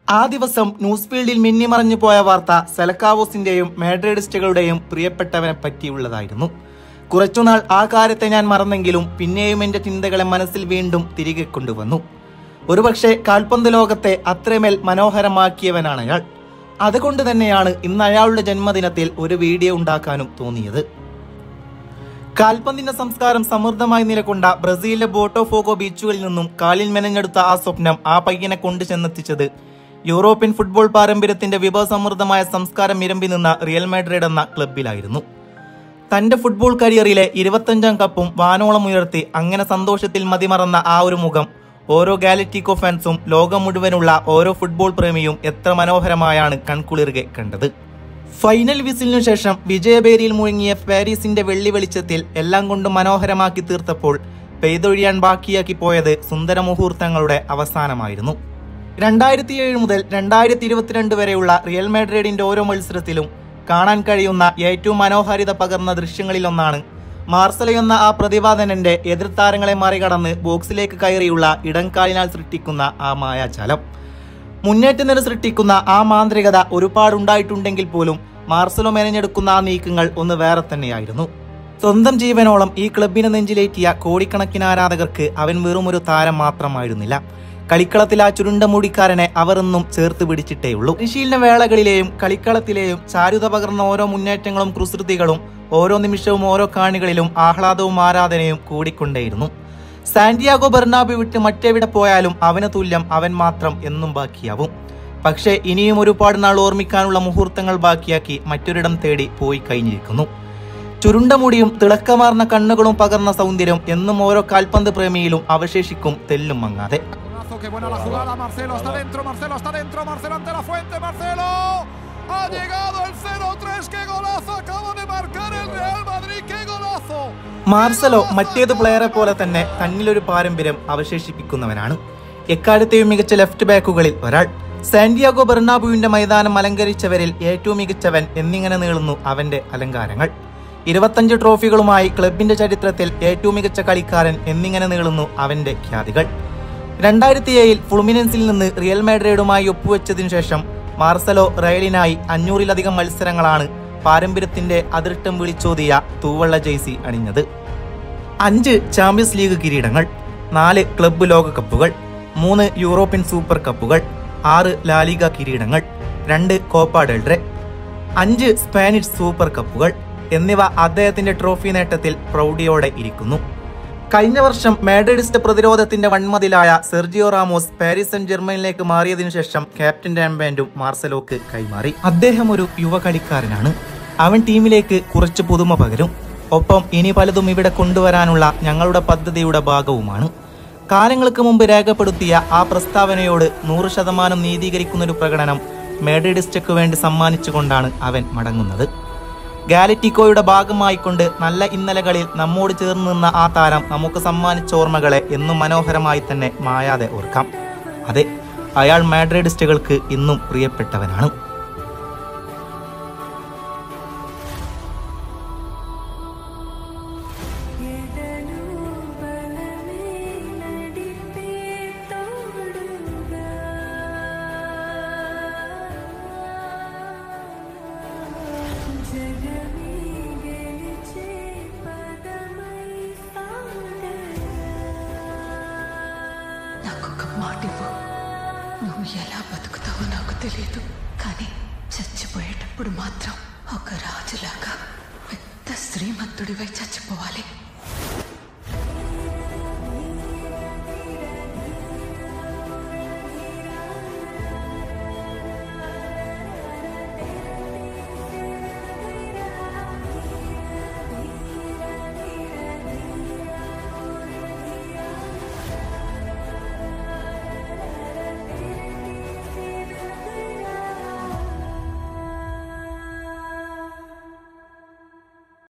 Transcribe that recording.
ആ ദിവസം ന്യൂസ് ഫീൽഡിൽ മിന്നിമറഞ്ഞു പോയ വാർത്ത സെലക്കാവോസിന്റെയും മാഡ്രിഡിസ്റ്റുകളുടെയും പ്രിയപ്പെട്ടവനെ പറ്റിയുള്ളതായിരുന്നു കുറച്ചുനാൾ ആ കാര്യത്തെ ഞാൻ മറന്നെങ്കിലും പിന്നെയും എന്റെ ചിന്തകളെ മനസ്സിൽ വീണ്ടും തിരികെ കൊണ്ടുവന്നു ഒരുപക്ഷെ കാൽപന്ത് ലോകത്തെ അത്രമേൽ മനോഹരമാക്കിയവനാണ് അയാൾ അതുകൊണ്ട് തന്നെയാണ് ഇന്ന് അയാളുടെ ജന്മദിനത്തിൽ ഒരു വീഡിയോ ഉണ്ടാക്കാനും തോന്നിയത് കാൽപന്തിന്റെ സംസ്കാരം സമൃദ്ധമായി നിലകൊണ്ട ബ്രസീലിലെ ബോട്ടോഫോഗോ ബീച്ചുകളിൽ നിന്നും കാലിൽ മെനഞ്ഞെടുത്ത ആ സ്വപ്നം ആ പയ്യനെ കൊണ്ടു ചെന്നെത്തിച്ചത് യൂറോപ്യൻ ഫുട്ബോൾ പാരമ്പര്യത്തിന്റെ വിഭവസമൃദ്ധമായ സംസ്കാരം ഇരമ്പി നിന്ന റിയൽ മാഡ്രിഡ് എന്ന ക്ലബിലായിരുന്നു തന്റെ ഫുട്ബോൾ കരിയറിലെ ഇരുപത്തഞ്ചാം കപ്പും വാനോളം ഉയർത്തി അങ്ങനെ സന്തോഷത്തിൽ മതിമറന്ന ആ ഒരു മുഖം ഓരോ ഗാലറ്റിക്കോ ഫാൻസും ലോകം മുഴുവനുള്ള ഓരോ ഫുട്ബോൾ പ്രേമിയും എത്ര മനോഹരമായാണ് കൺകുളിർകെ കണ്ടത് ഫൈനൽ വിസിലിനു ശേഷം വിജയബേരിയിൽ മുഴങ്ങിയ പാരീസിന്റെ വെള്ളി വെളിച്ചത്തിൽ എല്ലാം കൊണ്ടും മനോഹരമാക്കി തീർത്തപ്പോൾ പെയ്തൊഴിയാൻ ബാക്കിയാക്കി പോയത് സുന്ദര മുഹൂർത്തങ്ങളുടെ അവസാനമായിരുന്നു രണ്ടായിരത്തി ഏഴ് മുതൽ രണ്ടായിരത്തി ഇരുപത്തിരണ്ട് വരെയുള്ള റിയൽ മാഡ്രിഡിന്റെ ഓരോ മത്സരത്തിലും കാണാൻ കഴിയുന്ന ഏറ്റവും മനോഹാരിത പകർന്ന ദൃശ്യങ്ങളിലൊന്നാണ് മാർസലോ എന്ന ആ പ്രതിപാദനന്റെ എതിർത്താരങ്ങളെ മറികടന്ന് ബോക്സിലേക്ക് കയറിയുള്ള ഇടംകാലിനാൽ സൃഷ്ടിക്കുന്ന ആ മായാജാലം മുന്നേറ്റ നിര സൃഷ്ടിക്കുന്ന ആ മാന്ത്രികത ഒരുപാടുണ്ടായിട്ടുണ്ടെങ്കിൽ പോലും മാർസലോ മെനഞ്ഞെടുക്കുന്ന ആ നീക്കങ്ങൾ ഒന്ന് വേറെ തന്നെയായിരുന്നു സ്വന്തം ജീവനോളം ഈ ക്ലബിനെ നെഞ്ചിലേറ്റിയ കോടിക്കണക്കിന് ആരാധകർക്ക് അവൻ വെറും ഒരു താരം മാത്രമായിരുന്നില്ല കളിക്കളത്തിൽ ആ ചുരുണ്ട മുടിക്കാരനെ അവർ എന്നും ചേർത്ത് പിടിച്ചിട്ടേയുള്ളൂ പരിശീലന വേളകളിലെയും കളിക്കളത്തിലെയും ചാരുത പകർന്ന ഓരോ മുന്നേറ്റങ്ങളും കുസൃതികളും ഓരോ നിമിഷവും ഓരോ കാണികളിലും ആഹ്ലാദവും ആരാധനയും കൂടിക്കൊണ്ടേയിരുന്നു സാന്റിയാഗോ ബെർണാബി വിട്ട് മറ്റെവിടെ പോയാലും അവന് തുല്യം അവൻ മാത്രം എന്നും ബാക്കിയാവും പക്ഷേ ഇനിയും ഒരുപാട് നാൾ ഓർമ്മിക്കാനുള്ള മുഹൂർത്തങ്ങൾ ബാക്കിയാക്കി മറ്റൊരിടം തേടി പോയി കഴിഞ്ഞിരിക്കുന്നു ചുരുണ്ട മുടിയും തിളക്കമാർന്ന കണ്ണുകളും പകർന്ന സൗന്ദര്യം എന്നും ഓരോ കാൽപന്ത് പ്രേമിയിലും അവശേഷിക്കും തെല്ലും മങ്ങാതെ Golazo, qué buena la jugada, Marcelo está dentro, Marcelo está dentro, Marcelo ante la fuente, Marcelo. Ha llegado el 0-3, qué golazo acaba de marcar el Real Madrid, qué golazo. Marcelo മറ്റേത് പ്ലെയറെ പോലെ തന്നെ തന്നിലൊരു പാരമ്പര്യം അവശേഷിപ്പിക്കുന്നവനാണ് എക്കാലത്തെയും മികച്ച ലെഫ്റ്റ് ബാക്കുകളിൽ ഒരാൾ Santiago ബെർണാബുവിന്റെ മൈതാനം അലങ്കരിച്ചവരിൽ ഏറ്റവും മികച്ചവൻ എന്നിങ്ങനെ നീളുന്നു അവന്റെ അലങ്കാരങ്ങൾ ഇരുപത്തഞ്ച് ട്രോഫികളുമായി ക്ലബിന്റെ ചരിത്രത്തിൽ ഏറ്റവും മികച്ച കളിക്കാരൻ എന്നിങ്ങനെ നീളുന്നു അവന്റെ ഖ്യാതികൾ രണ്ടായിരത്തി ഏഴിൽ ഫ്ലുമിനൻസിൽ നിന്ന് റിയൽ മാഡ്രിഡുമായി ഒപ്പുവെച്ചതിനു ശേഷം മാർസലോ റയലിനായി അഞ്ഞൂറിലധികം മത്സരങ്ങളാണ് പാരമ്പര്യത്തിന്റെ അതിർട്ടം വിളിച്ചോതിയ തൂവള്ള ജേഴ്സി അണിഞ്ഞത് അഞ്ച് ചാമ്പ്യൻസ് ലീഗ് കിരീടങ്ങൾ നാല് ക്ലബ്ബ് ലോകകപ്പുകൾ മൂന്ന് യൂറോപ്യൻ സൂപ്പർ കപ്പുകൾ ആറ് ലാലിഗ കിരീടങ്ങൾ രണ്ട് കോപ്പ ഡെൽഡ്രെ അഞ്ച് സ്പാനിഷ് സൂപ്പർ കപ്പുകൾ എന്നിവ അദ്ദേഹത്തിന്റെ ട്രോഫി നേട്ടത്തിൽ പ്രൗഢിയോടെ ഇരിക്കുന്നു കഴിഞ്ഞ വർഷം മാഡ്രിഡിസ്റ്റ് പ്രതിരോധത്തിന്റെ വൺമതിലായ സെർജിയോ റാമോസ് പാരീസ് സെന്റ് ജർമ്മനിലേക്ക് മാറിയതിനു ശേഷം ക്യാപ്റ്റൻ ആംബാൻഡും മാർസലോക്ക് കൈമാറി അദ്ദേഹം ഒരു യുവ കളിക്കാരനാണ് അവൻ ടീമിലേക്ക് കുറച്ച് പുതുമ പകരും ഒപ്പം ഇനി പലതും ഇവിടെ കൊണ്ടുവരാനുള്ള ഞങ്ങളുടെ പദ്ധതിയുടെ ഭാഗവുമാണ് കാലങ്ങൾക്ക് മുമ്പ് രേഖപ്പെടുത്തിയ ആ പ്രസ്താവനയോട് നൂറ് ശതമാനം നീതീകരിക്കുന്നൊരു പ്രകടനം മാഡ്രിഡിസ്റ്റയ്ക്ക് വേണ്ടി സമ്മാനിച്ചുകൊണ്ടാണ് അവൻ മടങ്ങുന്നത് ഗാലറ്റിക്കോയുടെ ഭാഗമായിക്കൊണ്ട് നല്ല ഇന്നലകളിൽ നമ്മോട് ചേർന്ന് നിന്ന ആ താരം നമുക്ക് സമ്മാനിച്ച ഓർമ്മകളെ എന്നും മനോഹരമായി തന്നെ മായാതെ ഓർക്കാം അതെ അയാൾ മാഡ്രിഡിസ്റ്റുകൾക്ക് ഇന്നും പ്രിയപ്പെട്ടവനാണ് എടലു ബലമേ നടിപ്പേ തോടുക ജഗമേ ഗലിച്ചേ പദമൈ പാടുക నాకొక మాట ఇవ్వు నువ్వు ఎలా బతుకుతావో నాకు తెలియదు కానీ చచ్చిపోయేటప్పుడు మాత్రం ఒక రాజులాగా పెద్ద శ్రీమంతుడివై చచ్చిపోవాలి